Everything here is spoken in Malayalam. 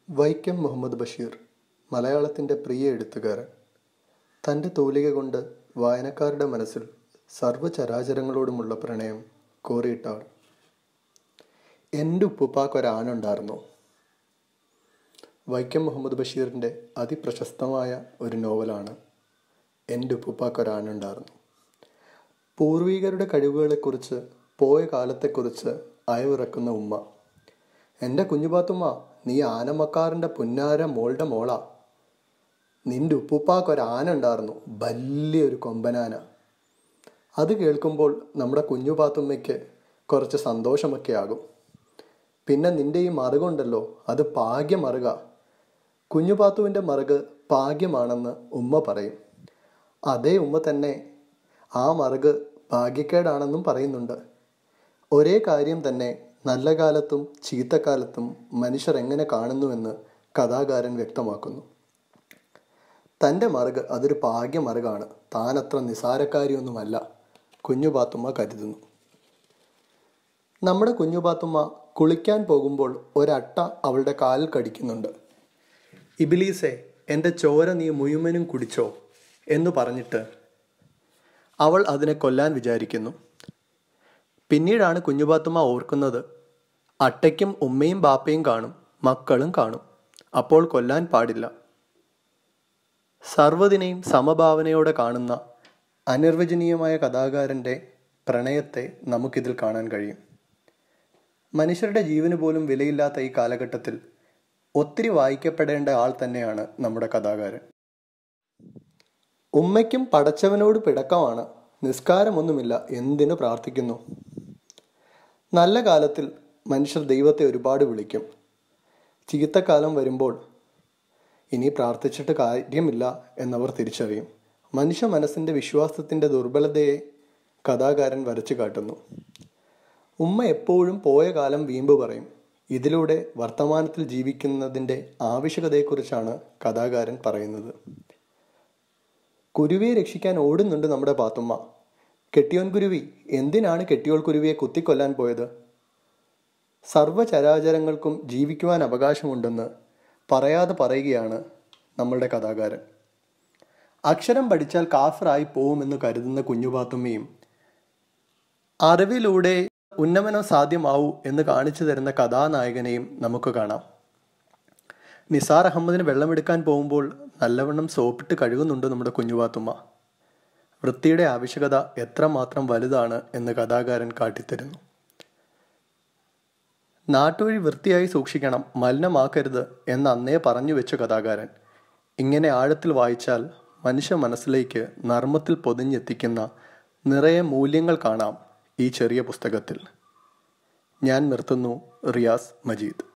വൈക്കം മുഹമ്മദ് ബഷീർ മലയാളത്തിൻ്റെ പ്രിയ എഴുത്തുകാരൻ തൻ്റെ തൂലിക കൊണ്ട് വായനക്കാരുടെ മനസ്സിൽ സർവ്വചരാചരങ്ങളോടുമുള്ള പ്രണയം കോറിയിട്ട ആൾ എൻ്റെ ഉപ്പുപ്പാക്കൊരാനുണ്ടായിരുന്നു വൈക്കം മുഹമ്മദ് ബഷീറിൻ്റെ അതിപ്രശസ്തമായ ഒരു നോവലാണ് എൻ്റെ ഉപ്പുപ്പാക്കൊരാനുണ്ടായിരുന്നു പൂർവികരുടെ കഴിവുകളെക്കുറിച്ച് പോയ കാലത്തെക്കുറിച്ച് അയവിറക്കുന്ന ഉമ്മ എൻ്റെ കുഞ്ഞുപാത്തുമ്മ നീ ആനമക്കാറിൻ്റെ പുന്നാര മോളുടെ മോളാ നിന്റെ ഉപ്പുപ്പാക്കൊരാന ഉണ്ടായിരുന്നു വലിയൊരു കൊമ്പനാന അത് കേൾക്കുമ്പോൾ നമ്മുടെ കുഞ്ഞു പാത്തുമ്മയ്ക്ക് കുറച്ച് സന്തോഷമൊക്കെ ആകും പിന്നെ നിന്റെ ഈ മറുകുണ്ടല്ലോ അത് ഭാഗ്യമറുക കുഞ്ഞു പാത്തുവിൻ്റെ മറുക് ഭാഗ്യമാണെന്ന് ഉമ്മ പറയും അതേ ഉമ്മ തന്നെ ആ മറുക് ഭാഗ്യക്കേടാണെന്നും പറയുന്നുണ്ട് ഒരേ കാര്യം തന്നെ നല്ല കാലത്തും ചീത്തക്കാലത്തും മനുഷ്യർ എങ്ങനെ കാണുന്നുവെന്ന് കഥാകാരൻ വ്യക്തമാക്കുന്നു തൻ്റെ മറുക് അതൊരു ഭാഗ്യമറുകാണ് താനത്ര നിസാരക്കാരിയൊന്നുമല്ല കുഞ്ഞുപാത്തുമ്മ കരുതുന്നു നമ്മുടെ കുഞ്ഞുപാത്തുമ്മ കുളിക്കാൻ പോകുമ്പോൾ ഒരട്ട അവളുടെ കാലിൽ കടിക്കുന്നുണ്ട് ഇബിലീസെ എൻ്റെ ചോര നീ മുഴുവനും കുടിച്ചോ എന്ന് പറഞ്ഞിട്ട് അവൾ അതിനെ കൊല്ലാൻ വിചാരിക്കുന്നു പിന്നീടാണ് കുഞ്ഞുപാത്തുമ്മ ഓർക്കുന്നത് അട്ടയ്ക്കും ഉമ്മയും ബാപ്പയും കാണും മക്കളും കാണും അപ്പോൾ കൊല്ലാൻ പാടില്ല സർവ്വതിനെയും സമഭാവനയോടെ കാണുന്ന അനിർവചനീയമായ കഥാകാരൻ്റെ പ്രണയത്തെ നമുക്കിതിൽ കാണാൻ കഴിയും മനുഷ്യരുടെ ജീവന് പോലും വിലയില്ലാത്ത ഈ കാലഘട്ടത്തിൽ ഒത്തിരി വായിക്കപ്പെടേണ്ട ആൾ തന്നെയാണ് നമ്മുടെ കഥാകാരൻ ഉമ്മയ്ക്കും പടച്ചവനോട് പിടക്കമാണ് നിസ്കാരമൊന്നുമില്ല എന്തിനു പ്രാർത്ഥിക്കുന്നു നല്ല കാലത്തിൽ മനുഷ്യർ ദൈവത്തെ ഒരുപാട് വിളിക്കും ചീത്തക്കാലം വരുമ്പോൾ ഇനി പ്രാർത്ഥിച്ചിട്ട് കാര്യമില്ല എന്നവർ തിരിച്ചറിയും മനുഷ്യ മനസ്സിൻ്റെ വിശ്വാസത്തിൻ്റെ ദുർബലതയെ കഥാകാരൻ വരച്ചു കാട്ടുന്നു ഉമ്മ എപ്പോഴും പോയ കാലം വീമ്പ് പറയും ഇതിലൂടെ വർത്തമാനത്തിൽ ജീവിക്കുന്നതിൻ്റെ ആവശ്യകതയെക്കുറിച്ചാണ് കഥാകാരൻ പറയുന്നത് കുരുവിയെ രക്ഷിക്കാൻ ഓടുന്നുണ്ട് നമ്മുടെ പാത്തുമ്മ കെട്ടിയോൻ കുരുവി എന്തിനാണ് കെട്ടിയോൾ കുരുവിയെ കുത്തിക്കൊല്ലാൻ പോയത് സർവ്വചരാചരങ്ങൾക്കും ജീവിക്കുവാൻ അവകാശമുണ്ടെന്ന് പറയാതെ പറയുകയാണ് നമ്മളുടെ കഥാകാരൻ അക്ഷരം പഠിച്ചാൽ കാഫറായി പോവുമെന്ന് കരുതുന്ന കുഞ്ഞുപാത്തുമ്മയും അറിവിലൂടെ ഉന്നമനം സാധ്യമാവൂ എന്ന് കാണിച്ചു തരുന്ന കഥാനായകനെയും നമുക്ക് കാണാം നിസാർ അഹമ്മദിന് വെള്ളമെടുക്കാൻ പോകുമ്പോൾ നല്ലവണ്ണം സോപ്പിട്ട് കഴുകുന്നുണ്ട് നമ്മുടെ കുഞ്ഞുപാത്തുമ്മ വൃത്തിയുടെ ആവശ്യകത എത്രമാത്രം വലുതാണ് എന്ന് കഥാകാരൻ കാട്ടിത്തരുന്നു നാട്ടുവഴി വൃത്തിയായി സൂക്ഷിക്കണം മലിനമാക്കരുത് എന്ന് അന്നേ പറഞ്ഞു വെച്ച കഥാകാരൻ ഇങ്ങനെ ആഴത്തിൽ വായിച്ചാൽ മനുഷ്യ മനസ്സിലേക്ക് നർമ്മത്തിൽ പൊതിഞ്ഞെത്തിക്കുന്ന നിറയെ മൂല്യങ്ങൾ കാണാം ഈ ചെറിയ പുസ്തകത്തിൽ ഞാൻ നിർത്തുന്നു റിയാസ് മജീദ്